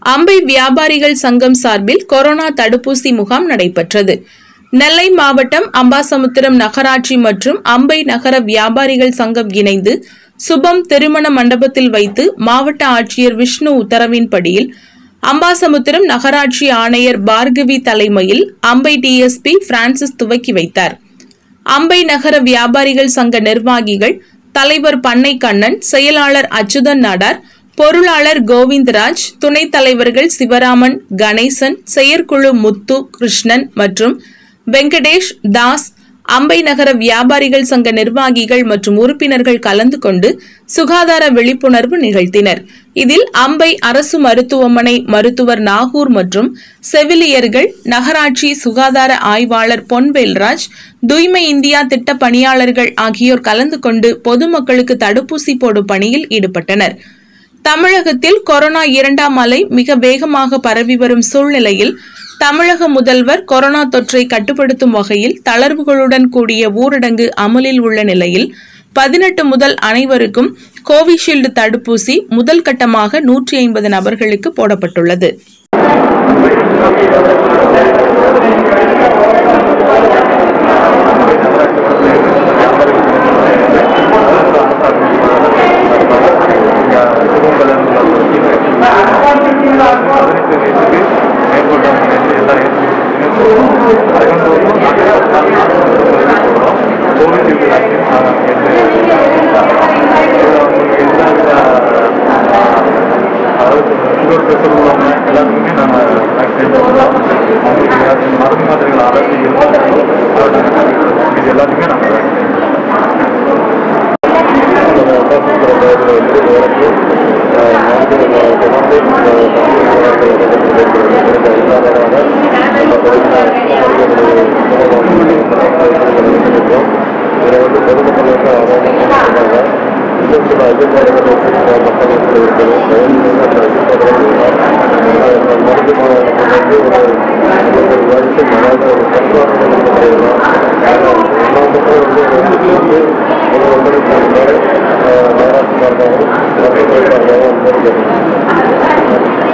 அம்பை வியாபாரிகள் சங்கம் சார்பில் கொரோனா தடுப்பூசி முகாம் நடைபெற்றது நெல்லை மாவட்டம் அம்பாசமுத்திரம் நகராட்சி மற்றும் அம்பை நகர வியாபாரிகள் சங்கம் இணைந்து சுபம் திருமண மண்டபத்தில் வைத்து மாவட்ட ஆட்சியர் விஷ்ணு உத்தரவின்படியில் அம்பாசமுத்திரம் நகராட்சி ஆணையர் பார்கவி தலைமையில் அம்பை டிஎஸ்பி பிரான்சிஸ் துவக்கி வைத்தார் அம்பை நகர வியாபாரிகள் சங்க நிர்வாகிகள் தலைவர் பண்ணை கண்ணன் செயலாளர் அச்சுதன் நாடார் பொருளாளர் கோவிந்தராஜ் துணைத் தலைவர்கள் சிவராமன் கணேசன் செயற்குழு முத்து கிருஷ்ணன் மற்றும் வெங்கடேஷ் தாஸ் அம்பை நகர வியாபாரிகள் சங்க நிர்வாகிகள் மற்றும் உறுப்பினர்கள் கலந்து கொண்டு சுகாதார விழிப்புணர்வு நிகழ்த்தினர் இதில் அம்பை அரசு மருத்துவமனை மருத்துவர் நாகூர் மற்றும் செவிலியர்கள் நகராட்சி சுகாதார ஆய்வாளர் பொன்வேல்ராஜ் தூய்மை இந்தியா திட்ட பணியாளர்கள் ஆகியோர் கலந்து கொண்டு பொதுமக்களுக்கு தடுப்பூசி போடும் பணியில் ஈடுபட்டனர் தமிழகத்தில் கொரோனா இரண்டாம் அலை மிக வேகமாக பரவி வரும் சூழ்நிலையில் தமிழக முதல்வர் கொரோனா தொற்றை கட்டுப்படுத்தும் வகையில் தளர்வுகளுடன் கூடிய ஊரடங்கு அமலில் உள்ள நிலையில் பதினெட்டு முதல் அனைவருக்கும் கோவிஷீல்டு தடுப்பூசி முதல் கட்டமாக நூற்றி ஐம்பது நபர்களுக்கு போடப்பட்டுள்ளது எல்லாத்துக்குமே நம்ம வேக்சின் அவங்களுக்கு மருந்து மாத்திரைகள் அலர்ஜி இருந்தாலும் இது எல்லாத்துக்குமே நம்ம வேக்சின் இதில் வந்து பொதுமக்களுக்கு ஆரோக்கியமாக இன்னும் சில அதிகாரிகள் மக்களுக்கு இருக்கிறது மருந்து வந்து ஒரு வருஷம் அதாவது ஒரு பரிமாற்றம் எல்லா மக்களும் வந்து வந்து ஒரு ஒன்றரை கோடி பேர் நகராட்சி சார்பாகவும் மருத்துவ சார்பாகவும் வந்து